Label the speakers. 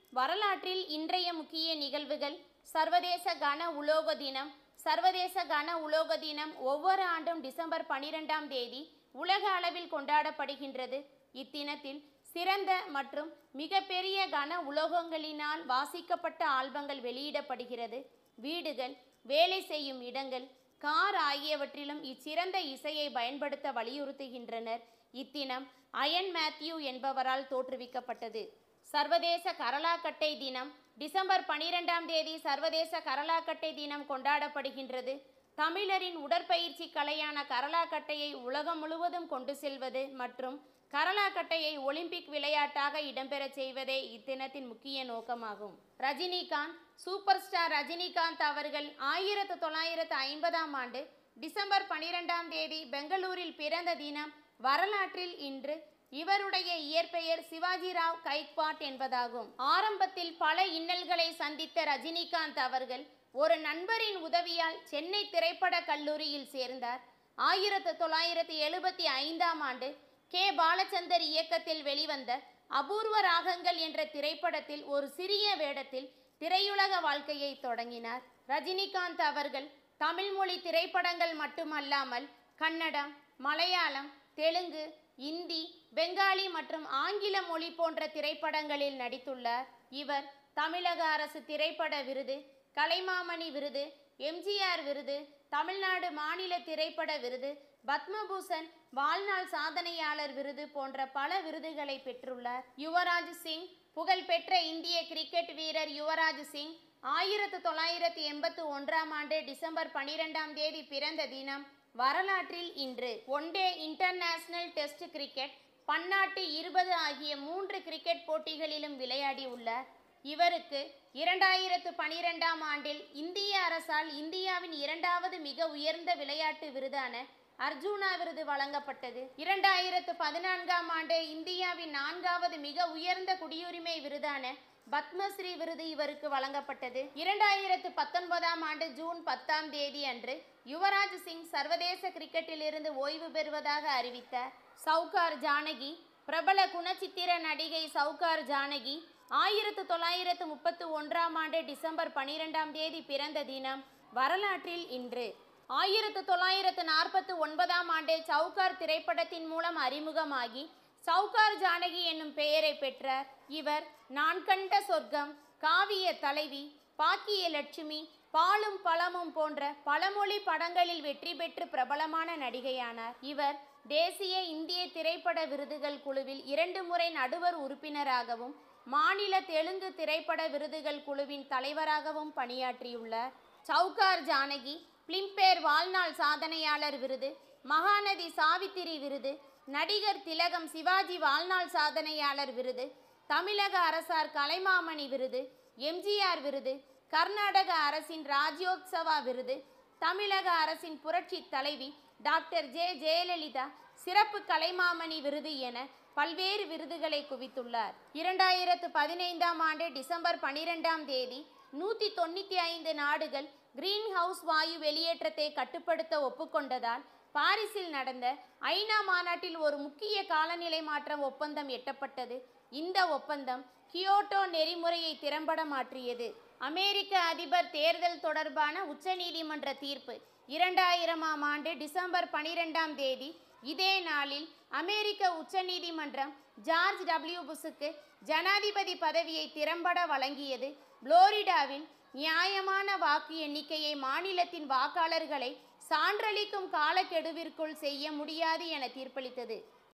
Speaker 1: வரலாற்றில் இன்றைய முக்கிய நிகழ்வுகள் சர்வதேச கன உலோக தினம் சர்வதேச கன உலோக தினம் ஒவ்வொரு ஆண்டும் டிசம்பர் பனிரெண்டாம் தேதி உலக அளவில் கொண்டாடப்படுகின்றது இத்தினத்தில் சிறந்த மற்றும் மிகப்பெரிய கன உலோகங்களினால் வாசிக்கப்பட்ட ஆல்பங்கள் வெளியிடப்படுகிறது வீடுகள் வேலை செய்யும் இடங்கள் கார் ஆகியவற்றிலும் இச்சிறந்த இசையை பயன்படுத்த வலியுறுத்துகின்றனர் இத்தினம் அயன் மேத்யூ என்பவரால் தோற்றுவிக்கப்பட்டது சர்வதேச கரலாக்கட்டை தினம் டிசம்பர் பனிரெண்டாம் தேதி சர்வதேச கரலாக்கட்டை தினம் கொண்டாடப்படுகின்றது தமிழரின் உடற்பயிற்சி கலையான கரலாக்கட்டையை உலகம் முழுவதும் கொண்டு செல்வது மற்றும் கரலாக்கட்டையை ஒலிம்பிக் விளையாட்டாக இடம்பெறச் செய்வதே இத்தினத்தின் முக்கிய நோக்கமாகும் ரஜினிகாந்த் சூப்பர் ஸ்டார் ரஜினிகாந்த் அவர்கள் ஆயிரத்து தொள்ளாயிரத்து ஐம்பதாம் ஆண்டு டிசம்பர் பனிரெண்டாம் தேதி பெங்களூரில் பிறந்த தினம் வரலாற்றில் இன்று இவருடைய இயற்பெயர் சிவாஜிராவ் கைக்வாட் என்பதாகும் ஆரம்பத்தில் பல இன்னல்களை சந்தித்த ரஜினிகாந்த் அவர்கள் ஒரு நண்பரின் உதவியால் சென்னை திரைப்பட கல்லூரியில் சேர்ந்தார் ஆயிரத்து தொள்ளாயிரத்து எழுபத்தி ஐந்தாம் ஆண்டு கே பாலச்சந்தர் இயக்கத்தில் வெளிவந்த அபூர்வ ராகங்கள் என்ற திரைப்படத்தில் ஒரு சிறிய வேடத்தில் திரையுலக வாழ்க்கையை தொடங்கினார் ரஜினிகாந்த் அவர்கள் தமிழ் மொழி திரைப்படங்கள் மட்டுமல்லாமல் கன்னடம் மலையாளம் தெலுங்கு இந்தி பெங்காலி மற்றும் ஆங்கில மொழி போன்ற திரைப்படங்களில் நடித்துள்ளார் இவர் தமிழக அரசு திரைப்பட விருது கலைமாமணி விருது எம்ஜிஆர் விருது தமிழ்நாடு மாநில திரைப்பட விருது பத்மபூஷன் வாழ்நாள் சாதனையாளர் விருது போன்ற பல விருதுகளை பெற்றுள்ளார் யுவராஜ் சிங் புகழ்பெற்ற இந்திய கிரிக்கெட் வீரர் யுவராஜ் சிங் ஆயிரத்து தொள்ளாயிரத்து எண்பத்து ஒன்றாம் ஆண்டு டிசம்பர் பனிரெண்டாம் தேதி பிறந்த தினம் வரலாற்றில் இன்று ஒன்டே இன்டர்நேஷனல் டெஸ்ட் கிரிக்கெட் பன்னாட்டு இருபது ஆகிய மூன்று கிரிக்கெட் போட்டிகளிலும் விளையாடியுள்ளார் இவருக்கு இரண்டாயிரத்து பனிரெண்டாம் ஆண்டில் இந்திய அரசால் இந்தியாவின் இரண்டாவது மிக உயர்ந்த விளையாட்டு விருதான அர்ஜுனா விருது வழங்கப்பட்டது இரண்டாயிரத்து பதினான்காம் ஆண்டு இந்தியாவின் நான்காவது மிக உயர்ந்த குடியுரிமை விருதான பத்மஸ்ரீ விருது இவருக்கு வழங்கப்பட்டது இரண்டாயிரத்து பத்தொன்பதாம் ஆண்டு ஜூன் பத்தாம் தேதி அன்று யுவராஜ் சிங் சர்வதேச கிரிக்கெட்டிலிருந்து ஓய்வு பெறுவதாக அறிவித்தார் சவுகார் ஜானகி பிரபல குணச்சித்திர நடிகை சவுகார் ஜானகி ஆயிரத்து தொள்ளாயிரத்து முப்பத்து ஒன்றாம் ஆண்டு டிசம்பர் பனிரெண்டாம் தேதி பிறந்த தினம் வரலாற்றில் இன்று ஆயிரத்து தொள்ளாயிரத்து நாற்பத்து ஒன்பதாம் ஆண்டு சவுகார் திரைப்படத்தின் மூலம் அறிமுகமாகி சவுகார் ஜானகி என்னும் பெயரை பெற்றார் இவர் நான் கண்ட சொர்க்கம் காவிய தலைவி பாக்கிய லட்சுமி பாலும் பழமும் போன்ற பலமொழி படங்களில் வெற்றி பெற்று பிரபலமான நடிகையானார் இவர் தேசிய இந்திய திரைப்பட விருதுகள் குழுவில் இரண்டு முறை நடுவர் உறுப்பினராகவும் மாநில தெலுங்கு திரைப்பட விருதுகள் குழுவின் தலைவராகவும் பணியாற்றியுள்ளார் சவுகார் ஜானகி பிலிம்பேர் வாழ்நாள் சாதனையாளர் விருது மகாநதி சாவித்திரி விருது நடிகர் திலகம் சிவாஜி வாழ்நாள் சாதனையாளர் விருது தமிழக அரசார் கலைமாமணி விருது எம்ஜிஆர் விருது கர்நாடக அரசின் ராஜ்யோத்சவா விருது தமிழக அரசின் புரட்சி தலைவி டாக்டர் ஜே ஜெயலலிதா சிறப்பு கலைமாமணி விருது என பல்வேறு விருதுகளை குவித்துள்ளார் இரண்டாயிரத்து பதினைந்தாம் ஆண்டு டிசம்பர் பனிரெண்டாம் தேதி நூற்றி தொண்ணூற்றி ஐந்து நாடுகள் கிரீன் ஹவுஸ் வாயு வெளியேற்றத்தை கட்டுப்படுத்த ஒப்புக்கொண்டதால் பாரிஸில் நடந்த ஐநா மாநாட்டில் ஒரு முக்கிய காலநிலை மாற்றம் ஒப்பந்தம் எட்டப்பட்டது இந்த ஒப்பந்தம் கியோட்டோ நெறிமுறையை திறம்பட மாற்றியது அமெரிக்க அதிபர் தேர்தல் தொடர்பான உச்சநீதிமன்ற தீர்ப்பு இரண்டாயிரமாம் ஆண்டு டிசம்பர் பனிரெண்டாம் தேதி இதே நாளில் அமெரிக்க உச்சநீதிமன்றம் ஜார்ஜ் டபிள்யூ புஷுக்கு ஜனாதிபதி பதவியை திறம்பட வழங்கியது புளோரிடாவில் நியாயமான வாக்கு எண்ணிக்கையை மாநிலத்தின் வாக்காளர்களை சான்றளிக்கும் காலக்கெடுவிற்குள் செய்ய முடியாது என தீர்ப்பளித்தது